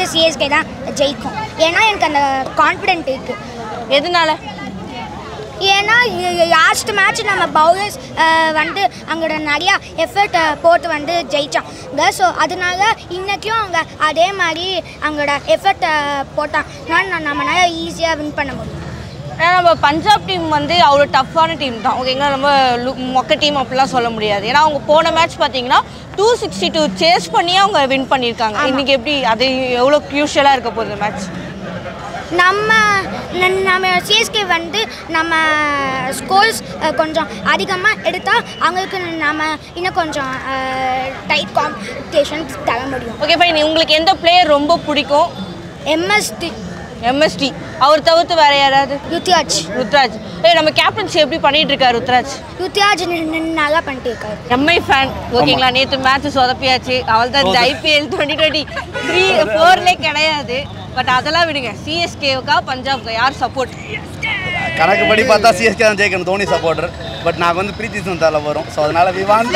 CSK தான் ஜெயிக்கும் ஏன்னா எனக்கு அந்த கான்ஃபிடென்ட் இருக்குது எதனால ஏன்னா லாஸ்ட் மேட்ச் நம்ம பவுலர்ஸ் வந்து அங்கோட நிறையா எஃபர்ட் போட்டு வந்து ஜெயிச்சாங்க ஸோ அதனால இன்னைக்கும் அவங்க அதே மாதிரி அவங்களோட எஃபர்ட் போட்டாங்கன்னா நம்மளால ஈஸியாக வின் பண்ண முடியும் ஏன்னா நம்ம பஞ்சாப் டீம் வந்து அவ்வளோ டஃப்பான டீம் தான் ஓகேங்களா ரொம்ப லு- மொக்க டீம் அப்படிலாம் சொல்ல முடியாது ஏன்னா அவங்க போன மேட்ச் பார்த்தீங்கன்னா டூ சிக்ஸ்டி டூ சேஸ் பண்ணியே அவங்க வின் பண்ணியிருக்காங்க இன்னைக்கு எப்படி அது எவ்வளோ க்ரூஷியலாக இருக்க போகுது மேட்ச் நம்ம ந- நம்ம சிஎஸ்கே வந்து நம்ம ஸ்கோர்ஸ் கொஞ்சம் அதிகமாக எடுத்தால் அவங்களுக்கு நம்ம இன்னும் கொஞ்சம் டைட் காம்படிஷன் தர முடியும் ஓகே ஃபைன் உங்களுக்கு எந்த பிளேயர் ரொம்ப பிடிக்கும் எம்எஸ்டி எம்எஸ்டி அவர் தவிர்த்து வேற யாராவது யுத்தியாஜ் ருத்ராஜ் ஏய் நம்ம கேப்டன்சி எப்படி பண்ணிட்டு இருக்காரு ருத்ராஜ் யுத்தியாஜ் ந- ந- நல்லா பண்ணிட்டு இருக்காரு எம்ஐ ஃபேன் ஓகேங்களா நேற்று மேட்ச் சொதப்பியாச்சு அவள் தான் இந்த ஐபிஎல் டுவெண்ட்டி டுவெண்ட்டி த்ரீ ஃபோர்லே கிடையாது பட் அதெல்லாம் விடுங்க சிஎஸ்கேவுக்கா பஞ்சாப்க்கா யார் சப்போர்ட் கணக்குப்படி பார்த்தா சிஎஸ்கே தான் ஜெயிக்கணும் தோனி சப்போர்ட்டர் பட் நாங்கள் வந்து பிரீத்தி சுந்தால வரும் ஸோ அதனால வி வாண்ட்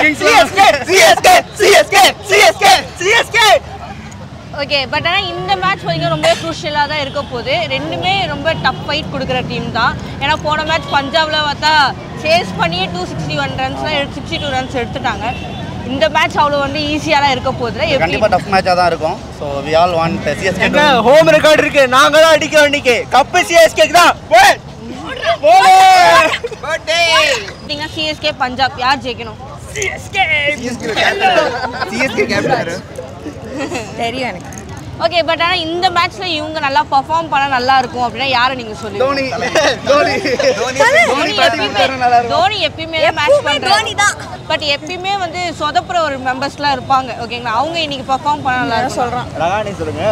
ஓகே பட் ஆனால் இந்த மேட்ச் வரைக்கும் ரொம்ப க்ரூஷியலாக தான் இருக்க போகுது ரெண்டுமே ரொம்ப டஃப் ஃபைட் கொடுக்குற டீம் தான் ஏன்னா போன மேட்ச் பஞ்சாப்ல பார்த்தா சேஸ் பண்ணியே டூ சிக்ஸ்டி ஒன் ரன்ஸ்லாம் சிக்ஸ்டி டூ ரன்ஸ் எடுத்துட்டாங்க இந்த மேட்ச் அவ்வளோ வந்து ஈஸியாலாம் இருக்க போகுது எப்படி கண்டிப்பாக டஃப் மேட்சாக தான் இருக்கும் so we all want CSK எங்க ஹோம் ரெக்கார்ட் இருக்கு நாங்க தான் அடிக்கிறோம் இன்னைக்கு கப்பு சிஎஸ்கேக்கு தான் பார்த்தீங்கன்னா சிஎஸ்கே பஞ்சாப் யார் ஜெயிக்கணும் சிஎஸ்கே கேப்டன் தெரியும் எனக்கு ஓகே பட் ஆனால் இந்த மேட்ச்ல இவங்க நல்லா பர்ஃபார்ம் பண்ண நல்லா இருக்கும் அப்படின்னா யாரை நீங்க சொல்லுவீங்க தோனி தோனி தோனி எப்பயுமே தோனி எப்பயுமே மேட்ச் பண்றாரு பட் எப்பயுமே வந்து சொதப்புற ஒரு மெம்பர்ஸ்லாம் இருப்பாங்க ஓகேங்களா அவங்க இன்னைக்கு பர்ஃபார்ம் பண்ண நல்லா இருக்கும் சொல்றேன் ரகானி சொல்லுங்க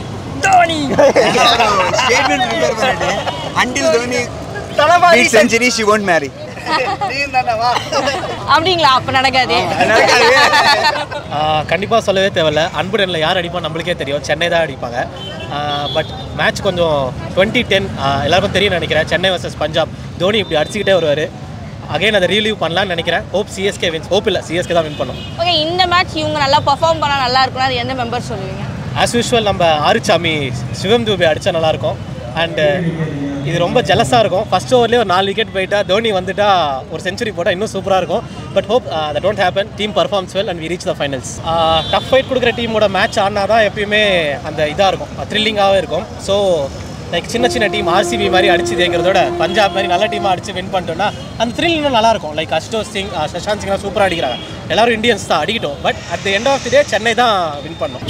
ஸ்டேட்மெண்ட் ப்ரிப்பேர் பண்ணிட்டு அண்டில் தோனி தலவாரி beat century she won't marry அப்படிங்களா அப்ப நடக்காது கண்டிப்பாக சொல்லவே தேவையில்ல அன்புடனில் யார் அடிப்பா நம்மளுக்கே தெரியும் சென்னை தான் அடிப்பாங்க பட் மேட்ச் கொஞ்சம் டுவெண்ட்டி டென் எல்லாருக்கும் தெரியும் நினைக்கிறேன் சென்னை வர்சஸ் பஞ்சாப் தோனி இப்படி அடிச்சுக்கிட்டே வருவார் அகைன் அதை ரீலீவ் பண்ணலாம்னு நினைக்கிறேன் ஹோப் சிஎஸ்கே வின்ஸ் ஹோப் இல்லை சிஎஸ்கே தான் வின் பண்ணும் ஓகே இந்த மேட்ச் இவங்க நல்லா பர்ஃபார்ம் பண்ணா நல்லா இருக்கும்னா அது எந்த மெம்பர் சொல்லுவீங்க ஆஸ் யூஷுவல் நம்ம ஆறுச்சாமி சிவம் தூபே அடித்தா நல்லாயிருக்கும் அண்டு இது ரொம்ப ஜெலஸாக இருக்கும் ஃபர்ஸ்ட் ஓவர்லேயே ஒரு நாலு விக்கெட் போயிட்டா தோனி வந்துட்டா ஒரு செஞ்சுரி போட்டால் இன்னும் சூப்பராக இருக்கும் but hope that don't happen team performs well and we reach the finals tough fight கொடுக்குற டீமோட மேட்ச் ஆனால் தான் எப்பயுமே அந்த இதாக இருக்கும் த்ரில்லிங்காகவே இருக்கும் ஸோ லைக் சின்ன சின்ன டீம் ஆர்சிபி மாதிரி அடிச்சு ஜெயிக்கிறதோட பஞ்சாப் மாதிரி நல்ல டீமாக அடிச்சு வின் பண்ணிட்டோம்னா அந்த த்ரில் இன்னும் நல்லா இருக்கும் லைக் அஷ்டோஸ் சிங் சஷாந்த் சிங்லாம் சூப்பராக அடிக்கிறாங்க எல்லாரும் இந்தியன்ஸ் தான் அடிக்கட்டும் but at the end of the day Chennai தான் வின் பண்ணும்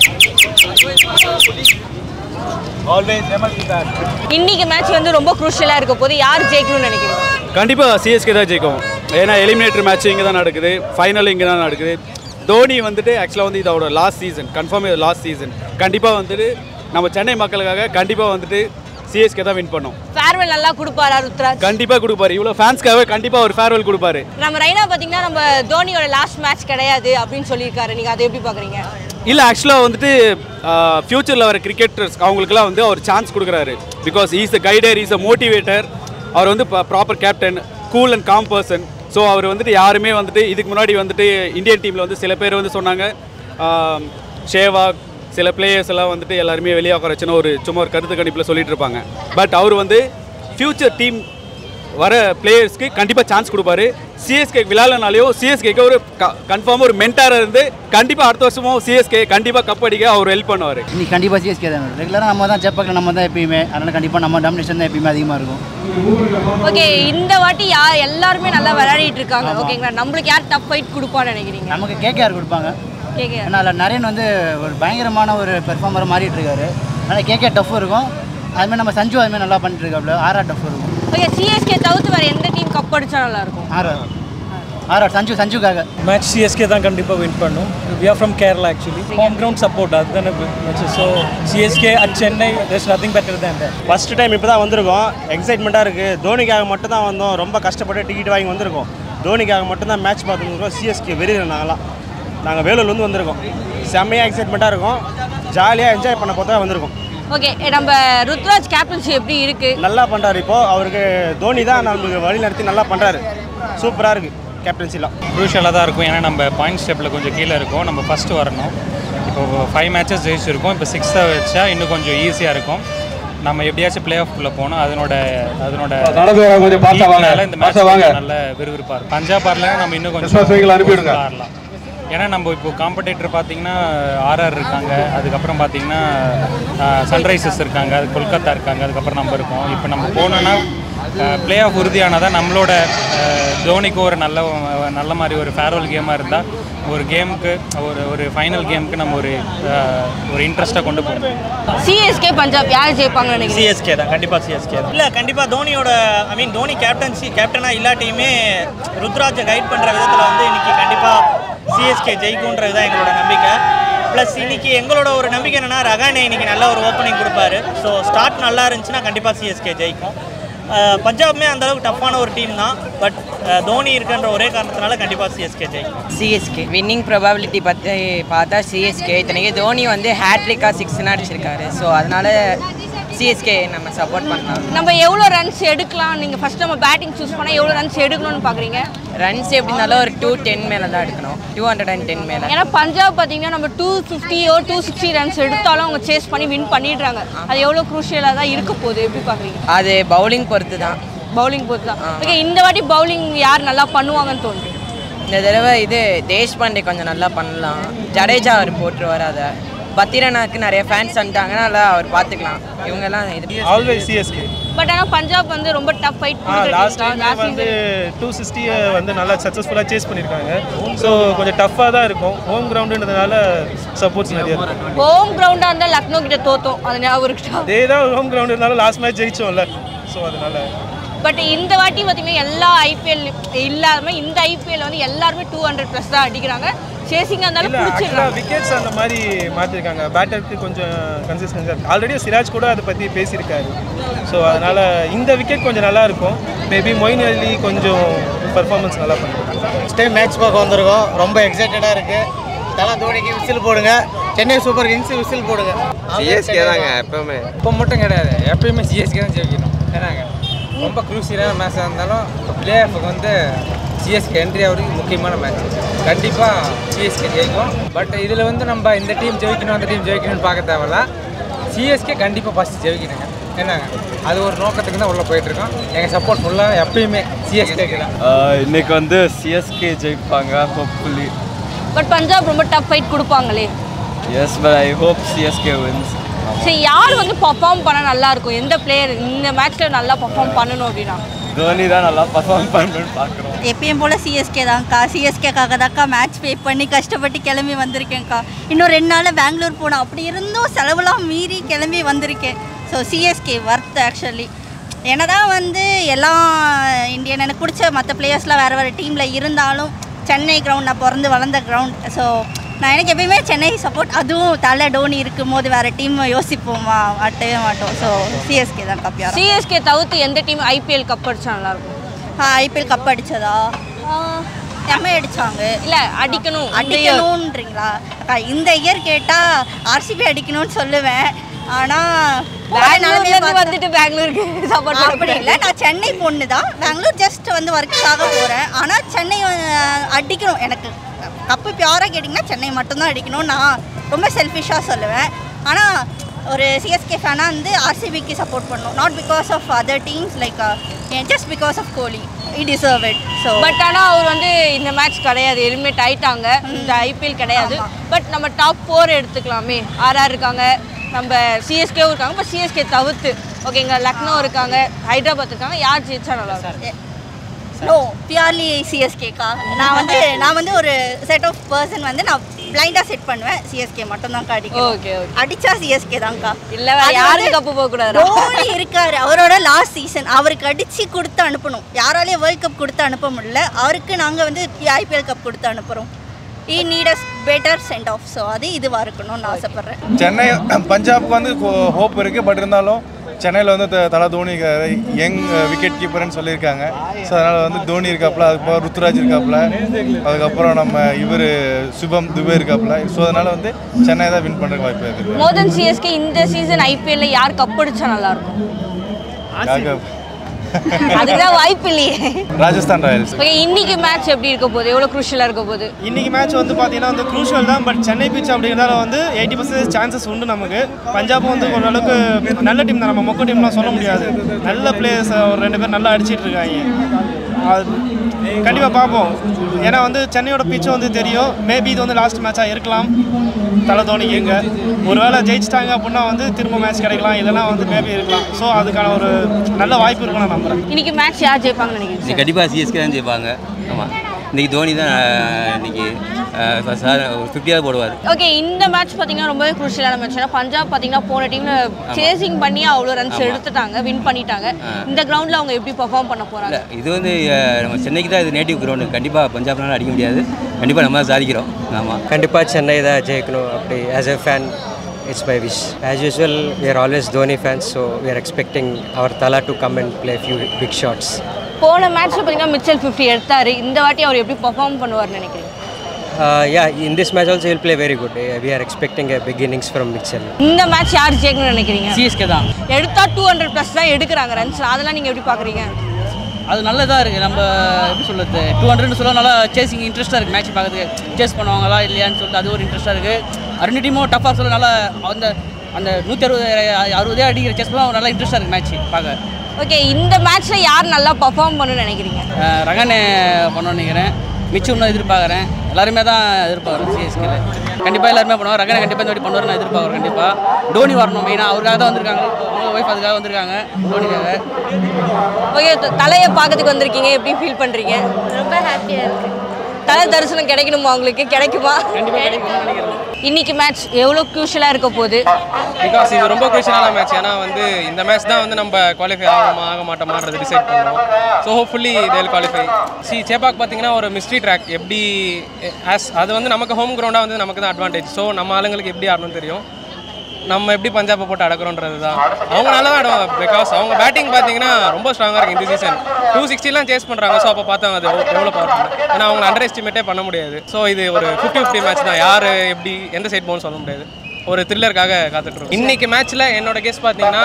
ஆல்வேஸ் எமர்ஜி பேக் இன்னைக்கு மேட்ச் வந்து ரொம்ப குரூஷியலா இருக்க போது யார் ஜெயிக்கணும்னு நினைக்கிறீங்க கண்டிப்பாக சிஎஸ்கே தான் ஜெயிக்கும் ஏன்னா எலிமினேட்டர் மேட்ச் இங்கே தான் நடக்குது ஃபைனல் இங்கே தான் நடக்குது தோனி வந்துட்டு ஆக்சுவலாக வந்து இதோட லாஸ்ட் சீசன் கன்ஃபார்ம் இது லாஸ்ட் சீசன் கண்டிப்பாக வந்துட்டு நம்ம சென்னை மக்களுக்காக கண்டிப்பாக வந்துட்டு சிஎஸ்கே தான் வின் பண்ணும் ஃபேர்வெல் நல்லா கொடுப்பாரா ருத்ராஜ் கண்டிப்பாக கொடுப்பாரு இவ்வளோ ஃபேன்ஸ்க்காக கண்டிப்பாக ஒரு ஃபேர்வெல் கொடுப்பாரு நம்ம ரைனா பார்த்தீங்கன்னா நம்ம தோனியோட லாஸ்ட் மேட்ச் கிடையாது அப்படின்னு சொல்லியிருக்காரு நீங்கள் அதை எப்படி பார்க்குறீங்க இல்லை ஆக்சுவலாக வந்துட்டு ஃப்யூச்சரில் வர கிரிக்கெட்டர்ஸ் அவங்களுக்குலாம் வந்து அவர் சான்ஸ் கொடுக்குறாரு because is a guider is a motivator அவர் வந்து proper captain cool and calm person so அவர் வந்துட்டு யாருமே வந்துட்டு இதுக்கு முன்னாடி வந்துட்டு இந்தியன் டீமில் வந்து சில பேர் வந்து சொன்னாங்க ஆம், ஷேவாக் சில பிளேயர்ஸ் எல்லாம் வந்துட்டு எல்லாருமே வெளியே உட்கார வச்சுன்னு ஒரு சும்மா ஒரு கருத்து கணிப்பில் சொல்லிட்டு இருப்பாங்க பட் அவர் வந்து ஃப்யூச்சர் டீம் வர பிளேயர்ஸ்க்கு கண்டிப்பாக சான்ஸ் கொடுப்பாரு சிஎஸ்கே விளையாடனாலையோ சிஎஸ்கேக்கு ஒரு கன்ஃபார்மாக ஒரு மென்டாராக இருந்து கண்டிப்பாக அடுத்த வருஷமும் சிஎஸ்கே கண்டிப்பாக கப் அடிக்க அவர் ஹெல்ப் பண்ணுவார் இன்னைக்கு கண்டிப்பாக சிஎஸ்கே தான் ரெகுலராக நம்ம தான் ஜப்பாக்கில் நம்ம தான் எப்பயுமே அதனால் கண்டிப்பாக நம்ம டாமினேஷன் தான் எப்பயுமே அதிகமாக இருக்கும் ஓகே இந்த வாட்டி யார் எல்லாருமே நல்லா விளையாடிட்டு இருக்காங்க ஓகேங்களா நம்மளுக்கு யார் டஃப் ஃபைட் கொடுப்பான்னு நினைக்கிறீங்க நமக்கு கேகேஆர் கொடுப்பாங்க கேட்க ஏன்னா அதில் நரேன் வந்து ஒரு பயங்கரமான ஒரு பெர்ஃபார்மர் மாறிட்டு இருக்காரு அதனால் கேகே டஃப் இருக்கும் அதுமாதிரி நம்ம சஞ்சு அதுமாதிரி நல்லா பண்ணிட்டு இருக்காப்புல ஆர்ஆர் டஃப் இருக்கும் ஓகே சிஎஸ்கே தவிர்த்து வேற எந்த டீம் கப் அடிச்சா நல்லா இருக்கும் ஆர்ஆர் ஆர்ஆர் சஞ்சு சஞ்சுக்காக மேட்ச் சிஎஸ்கே தான் கண்டிப்பாக வின் பண்ணும் we are from Kerala actually home ground support அதுதானே match so CSK at Chennai there's nothing better than that first time இப்போ தான் வந்திருக்கோம் எக்ஸைட்மெண்ட்டாக இருக்குது தோனிக்காக மட்டும் தான் வந்தோம் ரொம்ப கஷ்டப்பட்டு டிக்கெட் வாங்கி வந்திருக்கோம் தோனிக்காக மட்டும் தான் மேட்ச் பார்த்துருக்கோம் சிஎஸ்கே வெறியில் நாங்களாம் நாங்கள் வேலூர்லேருந்து வந்திருக்கோம் செம்மையாக எக்ஸைட்மெண்ட்டாக இருக்கும் ஜாலியாக என்ஜாய் பண்ண போதான் வந்திருக்கோம் ஓகே நம்ம ருத்ராஜ் கேப்டன்சி எப்படி இருக்கு நல்லா பண்ணுறாரு இப்போது அவருக்கு தோனி தான் நம்மளுக்கு வழி நடத்தி நல்லா பண்ணுறாரு சூப்பராக இருக்குது கேப்டன்சிலாம் க்ரூஷியலாக தான் இருக்கும் ஏன்னா நம்ம பாயிண்ட் ஸ்டெப்பில் கொஞ்சம் கீழே இருக்கோம் நம்ம ஃபஸ்ட்டு வரணும் இப்போ இப்போ ஃபைவ் மேட்சஸ் ஜெயிச்சிருக்கோம் இப்போ சிக்ஸ்த்தை வச்சா இன்னும் கொஞ்சம் ஈஸியாக இருக்கும் நம்ம எப்படியாச்சும் பிளே ஆஃப்குள்ளே போனோம் அதனோட அதனோட நடந்து வரவங்க கொஞ்சம் fast ஆ வாங்க. league-னால இந்த fast ஆ மேட்ச் வாங்க. நல்ல விறுவிறுப்பாக இருக்கும் பஞ்சாப் ஆடலாம் நம்ம இன்னும் கொஞ்சம் Christmas week-ல அனுப்பிவிடுங்க. ஆடலாம் ஏன்னா நம்ம இப்போ காம்படேட்டர் பார்த்தீங்கன்னா ஆர்ஆர் இருக்காங்க அதுக்கப்புறம் பார்த்தீங்கன்னா சன்ரைசர்ஸ் இருக்காங்க அது கொல்கத்தா இருக்காங்க அதுக்கப்புறம் நம்ம இருக்கோம் இப்போ நம்ம போனோன்னா பிளே ஆஃப் உறுதியானால் தான் நம்மளோட அஹ், தோனிக்கு ஒரு நல்ல நல்ல மாதிரி ஒரு ஃபேர்வெல் கேமாக இருந்தால் ஒரு கேமுக்கு ஒரு ஒரு ஃபைனல் கேமுக்கு நம்ம ஒரு அஹ், ஒரு இன்ட்ரெஸ்ட்டாக கொண்டு போகணும் சிஎஸ்கே பஞ்சாப் யார் ஜெயிப்பாங்கன்னு நினைக்கிறீங்க சிஎஸ்கே தான் கண்டிப்பாக சிஎஸ்கே தான் இல்லை கண்டிப்பாக தோனியோட ஐ மீன் தோனி கேப்டன்சி கேப்டனாக இல்லாட்டியுமே ருத்ராஜை கைட் பண்ணுற விதத்தில் வந்து இன்னைக்கு கண்டிப்பாக சிஎஸ்கே ஜெயிக்கும்ன்றது தான் எங்களோட நம்பிக்கை ப்ளஸ் இன்னைக்கு எங்களோட ஒரு நம்பிக்கை என்னன்னா ரகானே இன்னைக்கு நல்ல ஒரு ஓப்பனிங் கொடுப்பாரு ஸோ ஸ்டார்ட் நல்லா இருந்துச்சுன்னா கண்டிப்பாக சிஎஸ்கே ஜெயிக்கும் அஹ் பஞ்சாப்மே அந்த அளவுக்கு டஃப்பான ஒரு டீம் தான் பட் தோனி இருக்குன்ற ஒரே காரணத்தினால கண்டிப்பாக சிஎஸ்கே ஜெயிக்கும் சிஎஸ்கே வின்னிங் ப்ரொபாபிலிட்டி பற்றி பார்த்தா சிஎஸ்கே இத்தனைக்கு தோனி வந்து ஹேட்ரிக்காக சிக்ஸ்னு அடிச்சிருக்காரு ஸோ அதனால சிஎஸ்கே நம்ம சப்போர்ட் பண்ணலாம் நம்ம எவ்வளோ ரன்ஸ் எடுக்கலாம் நீங்கள் ஃபர்ஸ்ட் நம்ம பேட்டிங் சூஸ் பண்ணால் எவ்வளோ ரன்ஸ் எடுக்கணும்னு பார்க்குறீங்க ரன்ஸ் எப்படி இருந்தாலும் ஒரு டூ டென் மேலே தான் எடுக்கணும் டூ ஹண்ட்ரட் அண்ட் டென் மேலே ஏன்னா பஞ்சாப் பார்த்தீங்கன்னா நம்ம டூ ஃபிஃப்டியோ டூ சிக்ஸ்டி ரன்ஸ் எடுத்தாலும் அவங்க சேஸ் பண்ணி வின் பண்ணிடுறாங்க அது எவ்வளோ குரூஷியலாக தான் இருக்க போகுது எப்படி பார்க்குறீங்க அது பவுலிங் பொறுத்து தான் பவுலிங் பொறுத்து தான் ஓகே இந்த வாட்டி பவுலிங் யார் நல்லா பண்ணுவாங்கன்னு தோணுது இந்த தடவை இது தேஷ்பாண்டே கொஞ்சம் நல்லா பண்ணலாம் ஜடேஜா அவர் போட்டுருவார் அதை பத்திரனாக்கு நிறைய ஃபேன்ஸ் வந்துட்டாங்கன்னா நல்லா அவர் பார்த்துக்கலாம் இவங்கெல்லாம் இது ஆல்வேஸ் சிஎஸ்கே பட் ஆனால் பஞ்சாப் வந்து ரொம்ப டஃப் ஃபைட் ஆ லாஸ்ட் டைம் வந்து டூ சிக்ஸ்டியை வந்து நல்லா சக்ஸஸ்ஃபுல்லாக சேஸ் பண்ணியிருக்காங்க ஸோ கொஞ்சம் டஃப்பாக தான் இருக்கும் ஹோம் கிரவுண்டுன்றதுனால சப்போர்ட்ஸ் நிறைய இருக்கும் ஹோம் கிரவுண்டாக இருந்தால் லக்னோ கிட்ட தோத்தோம் அது ஞாபகம் இருக்கா அதே தான் ஹோம் கிரவுண்ட் இருந்தாலும் லாஸ்ட் மேட்ச் ஜெயிச்சோம்ல ஸோ அதனால பட் இந்த வாட்டி பார்த்தீங்கன்னா எல்லா ஐபிஎல் இல்லாமல் இந்த ஐபிஎல் வந்து எல்லாருமே டூ ஹண்ட்ரட் ப்ளஸ் தான் அடிக்கிறாங்க சேசிங்காக இருந்தாலும் இல்லை ஆக்சுவலாக பிடிச்சிடுறாங்க விக்கெட்ஸ் அந்த மாதிரி மாற்றிருக்காங்க பேட்டருக்கு கொஞ்சம் கன்சிஸ்டன்ஸாக இருக்குது ஆல்ரெடி சிராஜ் கூட அதை பற்றி பேசியிருக்காரு ஸோ அதனால் இந்த விக்கெட் கொஞ்சம் நல்லா இருக்கும் மேபி மொயின் அலி கொஞ்சம் பர்ஃபார்மன்ஸ் நல்லா பண்ணுறாங்க நெக்ஸ்ட் டைம் மேட்ச் பார்க்க வந்திருக்கோம் ரொம்ப எக்ஸைட்டடாக இருக்குது தலா தோனிக்கு விசில் போடுங்க சென்னை சூப்பர் கிங்ஸ் விசில் போடுங்க சிஎஸ்கே தாங்க எப்பவுமே இப்போ மட்டும் கிடையாது எப்பயுமே சிஎஸ்கே தான் ஜெயிக்கணும் ஏன்னாங்க ரொம்ப குரூசியலான மேட்சாக இருந்தாலும் இப்போ பிளே ஆஃபுக்கு வந்து சிஎஸ்கே என்ட்ரி ஆகிறதுக்கு முக்கியமான மேட்ச் கண்டிப்பாக சிஎஸ்கே ஜெயிக்கும் பட் இதில் வந்து நம்ம இந்த டீம் ஜெயிக்கணும் அந்த டீம் ஜெயிக்கணும்னு பார்க்க தேவையில்ல சிஎஸ்கே கண்டிப்பாக ஃபஸ்ட்டு ஜெயிக்கணுங்க என்னங்க அது ஒரு நோக்கத்துக்கு தான் உள்ளே போயிட்டுருக்கோம் எங்கள் சப்போர்ட் ஃபுல்லாக எப்பயுமே சிஎஸ்கேக்கு தான் இன்னைக்கு வந்து சிஎஸ்கே ஜெயிப்பாங்க ஹோப்ஃபுல்லி பட் பஞ்சாப் ரொம்ப டஃப் ஃபைட் கொடுப்பாங்களே yes but I hope CSK wins சரி யார் வந்து பர்ஃபார்ம் பண்ண நல்லா இருக்கும் எந்த பிளேயர் இந்த மேட்ச்ல நல்லா பர்ஃபார்ம் பண்ணணும் அப்படின்னா தோனி தான் நல்லா பர்ஃபார்ம் பண்ணணும்னு பார்க்குறோம் எப்பயும் போல் சிஎஸ்கே தான்க்கா சிஎஸ்கேக்காக தான்க்கா மேட்ச் பே பண்ணி கஷ்டப்பட்டு கிளம்பி வந்திருக்கேன்க்கா இன்னும் ரெண்டு நாளில் பெங்களூர் போனோம் அப்படி இருந்தும் செலவுலாம் மீறி கிளம்பி வந்திருக்கேன் ஸோ சிஎஸ்கே ஒர்த் ஆக்சுவலி என்னதான் வந்து எல்லா இந்தியன் எனக்கு பிடிச்ச மற்ற பிளேயர்ஸ்லாம் வேறு வேறு டீமில் இருந்தாலும் சென்னை கிரவுண்ட் நான் பிறந்து வளர்ந்த கிரவுண்ட் ஸோ நான் எனக்கு எப்பயுமே சென்னை சப்போர்ட் அதுவும் தலை டோனி இருக்கும் போது வேறு டீம் யோசிப்போமா மாட்டவே மாட்டோம் ஸோ சிஎஸ்கே தான் கப்பியா சிஎஸ்கே தவிர்த்து எந்த டீம் ஐபிஎல் கப் அடிச்சா நல்லா இருக்கும் ஐபிஎல் கப் அடிச்சதா எம்ஐ அடிச்சாங்க இல்ல அடிக்கணும் இந்த year. அடிக்கணும்ன்றீங்களா அக்கா இந்த இயர் கேட்டா ஆர்சிபி அடிக்கணும்னு சொல்லுவேன் ஆனா போற பெங்களூர்ல நிலைமைய இருந்து பார்த்தா- வந்துட்டு பெங்களூருக்கு சப்போர்ட் அப்படி இல்லை நான் சென்னை பொண்ணு தான் பெங்களூர் ஜஸ்ட் வந்து ஒர்க்குக்காக போகிறேன் ஆனால் சென்னை அஹ், அடிக்கணும் எனக்கு கப்பு பியூராக கேட்டிங்கன்னா சென்னை மட்டும்தான் அடிக்கணும் நான் ரொம்ப செல்ஃபிஷாக சொல்லுவேன் ஆனால் ஒரு சிஎஸ்கே ஃபேனாக வந்து ஆர்சிபிக்கு சப்போர்ட் பண்ணணும் not because of other teams like just because of Kohli it deserve it so but ஆனா அவர் வந்து இந்த மேட்ச் கிடையாது எலிமினேட் ஆயிட்டாங்க இந்த ஐபிஎல் கிடையாது பட் நம்ம டாப் ஃபோர் எடுத்துக்கலாமே ஆர்ஆர் இருக்காங்க நம்ம சிஎஸ்கே இருக்காங்க இப்போ சிஎஸ்கே தவிர்த்து ஓகேங்க லக்னோ இருக்காங்க ஹைதராபாத் இருக்காங்க யார் ஜெயிச்சா நல்லா இருக்கும் நோ பியூர்லி சிஎஸ்கேக்கா நான் வந்து நான் வந்து ஒரு செட் ஆஃப் பர்சன் வந்து நான் பிளைண்டாக செட் பண்ணுவேன் சிஎஸ்கே மட்டும் தான் அடிக்கும் ஓகே ஓகே அடிச்சா சிஎஸ்கே தான்க்கா இல்ல வேற அது யாருக்கு வந்து கப்பு போக கூடாது தோனி இருக்காரு அவரோட லாஸ்ட் சீசன் அவருக்கு அடிச்சு கொடுத்து அனுப்பணும் யாராலையும் வேர்ல்ட் கப் கொடுத்து அனுப்ப முடியல அவருக்கு நாங்கள் வந்து ஐபிஎல் கப் கொடுத்து அனுப்புகிறோம் he need us better send off so அது இதுவாக இருக்கணும்னு நான் ஆசைப்பட்றேன் சென்னை பஞ்சாப்க்கு வந்து ஹோப் இருக்குது பட் இருந்தாலும் சென்னையில் வந்து த- தல தோனி யங் விக்கெட் கீப்பர்னு சொல்லியிருக்காங்க ஸோ அதனால் வந்து தோனி இருக்காப்புல அதுக்கப்புறம் ருத்துராஜ் இருக்காப்புல அதுக்கப்புறம் நம்ம இவர் சுபம் துபே இருக்காப்புல ஸோ அதனால் வந்து சென்னை தான் வின் பண்ணுறதுக்கு வாய்ப்பு இருக்குது மோர் தென் சிஎஸ்கே இந்த சீசன் ஐபிஎல்ல யார் கப் அடிச்சா நல்லா இருக்கும் யாருக்கு அதுக்கு தான் வாய்ப்பு இல்லையே ராஜஸ்தான் ராயல்ஸ் ஓகே இன்னைக்கு மேட்ச் எப்படி இருக்க போகுது எவ்வளோ குரூஷியலாக இருக்க போகுது இன்னைக்கு மேட்ச் வந்து பார்த்தீங்கன்னா வந்து க்ரூஷியல் தான் பட் சென்னை பிச் அப்படிங்கிறதால வந்து எயிட்டி பர்சன்டேஜ் சான்சஸ் உண்டு நமக்கு பஞ்சாப் வந்து ஓரளவுக்கு நல்ல டீம் தான் நம்ம மொக்க டீம்லாம் சொல்ல முடியாது நல்ல பிளேயர்ஸ் ஒரு ரெண்டு பேர் நல்லா அடிச்சிட்டு இருக்காங்க அது கண்டிப்பாக பார்ப்போம் ஏன்னா வந்து சென்னையோட பிச்சும் வந்து தெரியும் மேபி இது வந்து லாஸ்ட் மேட்சாக இருக்கலாம் தலை தோனிக்கு எங்க ஒருவேளை ஜெயிச்சிட்டாங்க அப்படின்னா வந்து திரும்ப மேட்ச் கிடைக்கலாம் இல்லைன்னா வந்து மேபி இருக்கலாம் ஸோ அதுக்கான ஒரு நல்ல வாய்ப்பு இருக்கும் நான் நம்புறேன் இன்னைக்கு மேட்ச் யார் ஜெயிப்பாங்கன்னு நினைக்கிறீங்க இன்னைக்கு கண்டிப்பாக சிஎஸ்கே தான் ஜெயிப்பாங்க ஆமாம் இன்னைக்கு தோனி தான் ஆஹ், இன்னைக்கு ஆஹ், சார் ஒரு ஃபிஃப்டியாவது போடுவார் ஓகே இந்த மேட்ச் பார்த்தீங்கன்னா ரொம்பவே குரூஷியலான மேட்ச் ஏன்னா பஞ்சாப் பார்த்தீங்கன்னா போன டீம்ல சேசிங் பண்ணி அவ்வளோ ரன்ஸ் ஆமா. எடுத்துட்டாங்க வின் பண்ணிட்டாங்க ஆ. இந்த கிரவுண்டில் அவங்க எப்படி பெர்ஃபார்ம் பண்ண போறாங்க இல்லை இது வந்து ஆஹ், நம்ம சென்னைக்கு தான் இது நேட்டிவ் கிரவுண்டு கண்டிப்பாக பஞ்சாப்னால அடிக்க முடியாது கண்டிப்பாக நம்ம தான் சாதிக்கிறோம் ஆமாம் கண்டிப்பாக சென்னை தான் ஜெயிக்கணும் அப்படி as a fan it's my wish as usual we are always Dhoni fans so we are expecting அவர் Thala to come and play few big shots போன மேட்ச்ல பார்த்தீங்கன்னா மிச்சல் ஃபிஃப்டி எடுத்தாரு இந்த வாட்டி அவர் எப்படி பெர்ஃபார்ம் பண்ணுவார்னு நினைக்கிறீங்க yeah in this match also will play very good we are expecting a big innings from Mitchell இந்த மேட்ச் யார் ஜெயிக்கணும்னு நினைக்கிறீங்க சிஎஸ்கே தான் எடுத்தா டூ ஹண்ட்ரட் ப்ளஸ் தான் எடுக்கிறாங்க ரன்ஸ் அதெல்லாம் நீங்க எப்படி பாக்குறீங்க அது நல்லதாக இருக்குது நம்ம எப்படி சொல்கிறது டூ ஹண்ட்ரட்னு சொல்ல நல்லா சேசிங் இன்ட்ரெஸ்ட்டாக இருக்குது மேட்ச் பார்க்கறதுக்கு சேஸ் பண்ணுவாங்களா இல்லையான்னு சொல்லிட்டு அது ஒரு இன்ட்ரெஸ்ட்டாக இருக்குது ரெண்டு டீமும் டஃப்பாக சொல்ல நல்லா அந்த அந்த நூற்றி அறுபது அறுபதே அடிக்கிற சேஸ் பண்ணால் நல்லா இன்ட்ரெஸ்ட்டாக இருக்குது மேட்ச் பார்க்க ஓகே இந்த மேட்ச்ல யார் நல்லா பெர்ஃபார்ம் பண்ணணும்னு நினைக்கிறீங்க அஹ் ரகனே பண்ணணும்னு நினைக்கிறேன் மிச்சம் இன்னும் எதிர்பார்க்குறேன் எல்லாருமே தான் எதிர்பார்க்குறோம் சிஎஸ்கேல கண்டிப்பாக எல்லாருமே பண்ணுவாங்க ரகனை கண்டிப்பாக இந்த வாட்டி பண்ணுவார் நான் எதிர்பார்க்குறேன் கண்டிப்பாக டோனி வரணும் மெயினாக அவருக்காக தான் வந்திருக்காங்க அவங்க ஒய்ஃப் அதுக்காக வந்திருக்காங்க டோனிக்காக ஓகே தலையை பார்க்கறதுக்கு வந்திருக்கீங்க எப்படி ஃபீல் பண்றீங்க ரொம்ப ஹாப்பியாக இருக்கு தலை தரிசனம் கிடைக்கணுமா உங்களுக்கு கிடைக்குமா இன்னைக்கு மேட்ச் எவ்வளோ க்ரூஷியலாக இருக்க போகுது பிகாஸ் இது ரொம்ப குரூஷியலான மேட்ச் ஏன்னா வந்து இந்த மேட்ச் தான் வந்து நம்ம குவாலிஃபை ஆகுமா ஆக மாட்டோமான்றது டிசைட் பண்ணுவோம் so hopefully they'll qualify see Chepauk பார்த்தீங்கன்னா ஒரு மிஸ்ட்ரி ட்ராக் எப்படி ஆஸ் அது வந்து நமக்கு ஹோம் கிரவுண்டாக வந்து நமக்கு தான் அட்வான்டேஜ் ஸோ நம்ம ஆளுங்களுக்கு எப்படி ஆடணும்னு தெரியும் நம்ம எப்படி பஞ்சாபை போட்டு அடக்குறோன்றது தான் அவங்க நல்லா தான் ஆடுவாங்க பிகாஸ் அவங்க பேட்டிங் பார்த்தீங்கன்னா ரொம்ப ஸ்ட்ராங்காக இருக்கு இந்த சீசன் டூ சிக்ஸ்டிலாம் சேஸ் பண்ணுறாங்க ஸோ அப்போ பார்த்தாங்க அது எவ்வளோ பவர் ஏன்னா அவங்க அண்டர் எஸ்டிமேட்டே பண்ண முடியாது ஸோ இது ஒரு ஃபிஃப்டி ஃபிஃப்டி மேட்ச் தான் யார் எப்படி எந்த சைட் போகணும்னு சொல்ல முடியாது ஒரு த்ரில்லருக்காக காத்துட்ருக்கோம் இன்னைக்கு மேட்ச்சில் என்னோட கெஸ் பார்த்தீங்கன்னா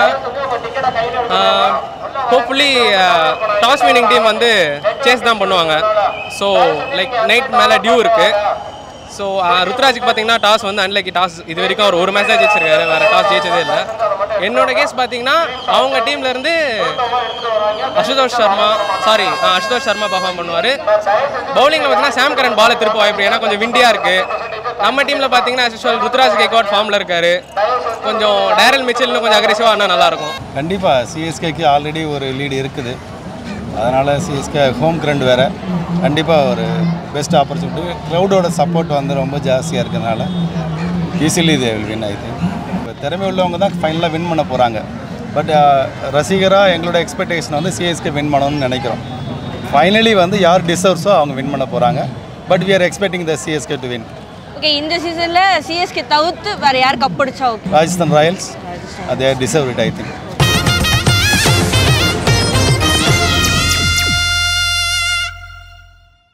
ஹோப்ஃபுல்லி டாஸ் வினிங் டீம் வந்து சேஸ் தான் பண்ணுவாங்க ஸோ லைக் நைட் மேலே டியூ இருக்குது ஸோ ருத்ராஜுக்கு பார்த்தீங்கன்னா டாஸ் வந்து அன்லைக்கி டாஸ் இது வரைக்கும் அவர் ஒரு மேட்ச் தான் ஜெயிச்சிருக்காரு வேறு டாஸ் ஜெயிச்சதே இல்லை என்னோட கேஸ் பார்த்தீங்கன்னா அவங்க டீம்ல இருந்து அசுதோஷ் சர்மா சாரி அசுதோஷ் சர்மா பர்ஃபார்ம் பண்ணுவார் பவுலிங்கில் பார்த்தீங்கன்னா சாம் கரன் பாலை திருப்ப வாய்ப்பு ஏன்னா கொஞ்சம் விண்டியாக இருக்குது நம்ம டீமில் பார்த்தீங்கன்னா அசுஷுவல் ருத்ராஜ் கேக்வாட் ஃபார்மில் இருக்காரு கொஞ்சம் டேரல் மிச்சல்னு கொஞ்சம் அக்ரெசிவாக ஆனால் நல்லாயிருக்கும் கண்டிப்பாக சிஎஸ்கேக்கு ஆல்ரெடி ஒரு லீடு இருக்குது அதனால் சிஎஸ்கே ஹோம் கிரவுண்ட் வேறு கண்டிப்பாக ஒரு பெஸ்ட் ஆப்பர்ச்சுனிட்டி க்ரௌடோட சப்போர்ட் வந்து ரொம்ப ஜாஸ்தியாக இருக்கிறதுனால easily they will win I think இப்போ திறமை உள்ளவங்க தான் ஃபைனலாக வின் பண்ண போகிறாங்க பட் ரசிகராக எங்களோட எக்ஸ்பெக்டேஷன் வந்து சிஎஸ்கே வின் பண்ணணும்னு நினைக்கிறோம் ஃபைனலி வந்து யார் டிசர்வ்ஸோ அவங்க வின் பண்ண போகிறாங்க but we are expecting the CSK to win okay இந்த சீசன்ல சிஎஸ்கே தவிர்த்து வேற யார் கப் அடிச்சா ஓகே ராஜஸ்தான் ராயல்ஸ் அதே டிசர்வ் இட் ஐ திங்க்